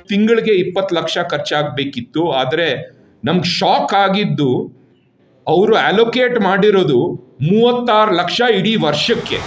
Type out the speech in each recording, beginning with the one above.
ತಿಂಗಳಿಗೆ ಇಪ್ಪತ್ತು ಲಕ್ಷ ಖರ್ಚಾಗಬೇಕಿತ್ತು ಆದರೆ ನಮ್ಗೆ ಶಾಕ್ ಆಗಿದ್ದು ಅವರು ಅಲೋಕೇಟ್ ಮಾಡಿರೋದು ಮೂವತ್ತಾರು ಲಕ್ಷ ಇಡೀ ವರ್ಷಕ್ಕೆ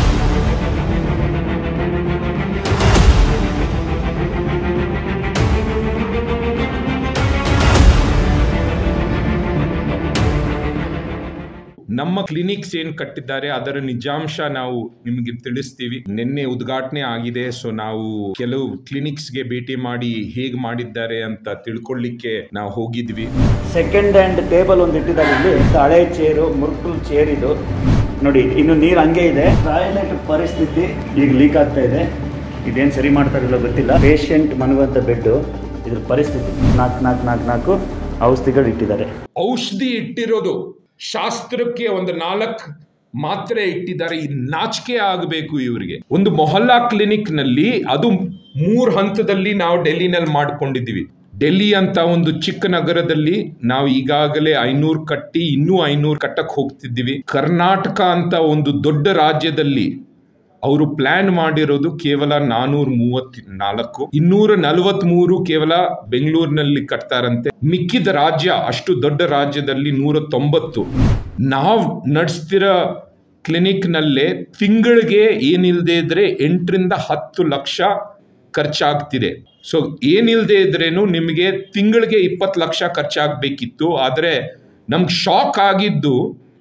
ನಮ್ಮ ಕ್ಲಿನಿಕ್ಸ್ ಏನ್ ಕಟ್ಟಿದ್ದಾರೆ ಅದರ ನಿಜಾಂಶ ನಾವು ನಿಮಗೆ ತಿಳಿಸ್ತೀವಿ ನಿನ್ನೆ ಉದ್ಘಾಟನೆ ಆಗಿದೆ ಸೊ ನಾವು ಕೆಲವು ಕ್ಲಿನಿಕ್ಸ್ಗೆ ಭೇಟಿ ಮಾಡಿ ಹೇಗ್ ಮಾಡಿದ್ದಾರೆ ಅಂತ ತಿಳ್ಕೊಳ್ಳಿಕ್ಕೆ ನಾವು ಹೋಗಿದ್ವಿ ಸೆಕೆಂಡ್ ಹ್ಯಾಂಡ್ ಟೇಬಲ್ ಒಂದು ಇಟ್ಟಿದ್ದಾರೆ ಇಲ್ಲಿ ಹಳೆ ಚೇರು ಮುರ್ಕುಲ್ ಚೇರ್ ಇದು ನೋಡಿ ಇನ್ನು ನೀರು ಹಂಗೆ ಇದೆ ಟಾಯ್ಲೆಟ್ ಪರಿಸ್ಥಿತಿ ಈಗ ಲೀಕ್ ಆಗ್ತಾ ಇದೆ ಇದೇನು ಸರಿ ಮಾಡ್ತಾರಿಲ್ಲ ಗೊತ್ತಿಲ್ಲ ಪೇಷಂಟ್ ಮನಗುವಂಥ ಬೆಡ್ಡು ಇದ್ರ ಪರಿಸ್ಥಿತಿ ನಾಲ್ಕು ನಾಲ್ಕು ನಾಲ್ಕು ನಾಲ್ಕು ಔಷಧಿಗಳು ಇಟ್ಟಿದ್ದಾರೆ ಔಷಧಿ ಇಟ್ಟಿರೋದು ಶಾಸ್ತ್ರಕ್ಕೆ ಒಂದು ನಾಲ್ಕು ಮಾತ್ರೆ ಇಟ್ಟಿದ್ದಾರೆ ಈ ನಾಚಿಕೆ ಆಗಬೇಕು ಇವರಿಗೆ ಒಂದು ಮೊಹಲ್ಲಾ ಕ್ಲಿನಿಕ್ ನಲ್ಲಿ ಅದು ಮೂರ್ ಹಂತದಲ್ಲಿ ನಾವು ಡೆಲ್ಲಿನಲ್ಲಿ ಮಾಡ್ಕೊಂಡಿದ್ದೀವಿ ಡೆಲ್ಲಿ ಅಂತ ಒಂದು ಚಿಕ್ಕ ನಗರದಲ್ಲಿ ನಾವು ಈಗಾಗಲೇ ಐನೂರು ಕಟ್ಟಿ ಇನ್ನೂ ಐನೂರು ಕಟ್ಟಕ್ ಹೋಗ್ತಿದ್ದೀವಿ ಕರ್ನಾಟಕ ಅಂತ ಒಂದು ದೊಡ್ಡ ರಾಜ್ಯದಲ್ಲಿ ಅವರು ಪ್ಲಾನ್ ಮಾಡಿರೋದು ಕೇವಲ ನಾನೂರ ಮೂವತ್ ನಾಲ್ಕು ಇನ್ನೂರ ನಲವತ್ತ್ ಮೂರು ಕೇವಲ ಬೆಂಗಳೂರಿನಲ್ಲಿ ಕಟ್ತಾರಂತೆ ಮಿಕ್ಕಿದ ರಾಜ್ಯ ಅಷ್ಟು ದೊಡ್ಡ ರಾಜ್ಯದಲ್ಲಿ ನೂರ ತೊಂಬತ್ತು ನಾವು ನಡೆಸ್ತಿರೋ ಕ್ಲಿನಿಕ್ನಲ್ಲೇ ತಿಂಗಳಿಗೆ ಏನಿಲ್ಲದೆ ಇದ್ರೆ ಎಂಟರಿಂದ ಹತ್ತು ಲಕ್ಷ ಖರ್ಚಾಗ್ತಿದೆ ಸೊ ಏನಿಲ್ಲದೆ ಇದ್ರೇನು ನಿಮಗೆ ತಿಂಗಳಿಗೆ ಇಪ್ಪತ್ತು ಲಕ್ಷ ಖರ್ಚಾಗಬೇಕಿತ್ತು ಆದರೆ ನಮ್ಗೆ ಶಾಕ್ ಆಗಿದ್ದು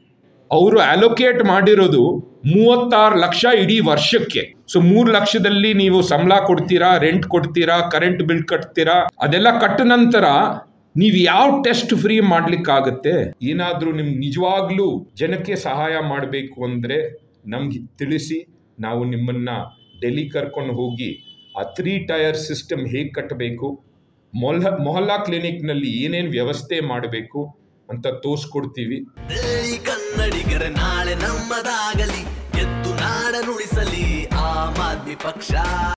ಅವರು ಅಲೋಕೇಟ್ ಮಾಡಿರೋದು ಮೂವತ್ತಾರು ಲಕ್ಷ ಇಡೀ ವರ್ಷಕ್ಕೆ ಸೊ ಮೂರು ಲಕ್ಷದಲ್ಲಿ ನೀವು ಸಂಬಳ ಕೊಡ್ತೀರಾ ರೆಂಟ್ ಕೊಡ್ತೀರಾ ಕರೆಂಟ್ ಬಿಲ್ ಕಟ್ತೀರಾ ಅದೆಲ್ಲ ಕಟ್ಟ ನಂತರ ನೀವು ಯಾವ ಟೆಸ್ಟ್ ಫ್ರೀ ಮಾಡ್ಲಿಕ್ಕಾಗತ್ತೆ ಏನಾದ್ರೂ ನಿಮ್ಗೆ ನಿಜವಾಗ್ಲೂ ಜನಕ್ಕೆ ಸಹಾಯ ಮಾಡಬೇಕು ಅಂದ್ರೆ ನಮ್ಗೆ ತಿಳಿಸಿ ನಾವು ನಿಮ್ಮನ್ನ ಡೆಲ್ಲಿ ಕರ್ಕೊಂಡು ಹೋಗಿ ಆ ತ್ರೀ ಟೈರ್ ಸಿಸ್ಟಮ್ ಹೇಗೆ ಕಟ್ಟಬೇಕು ಮೊಹಲ್ಲಾ ಮೊಹಲ್ಲಾ ಕ್ಲಿನಿಕ್ನಲ್ಲಿ ಏನೇನು ವ್ಯವಸ್ಥೆ ಮಾಡಬೇಕು ಅಂತ ತೋರಿಸ್ಕೊಡ್ತೀವಿ ಈ ಕನ್ನಡಿಗರ ನಾಳೆ ನಮ್ಮದಾಗಲಿ ಎದ್ದು ನಾಡನುಳಿಸಲಿ ಆಮ್ ಆದ್ಮಿ ಪಕ್ಷ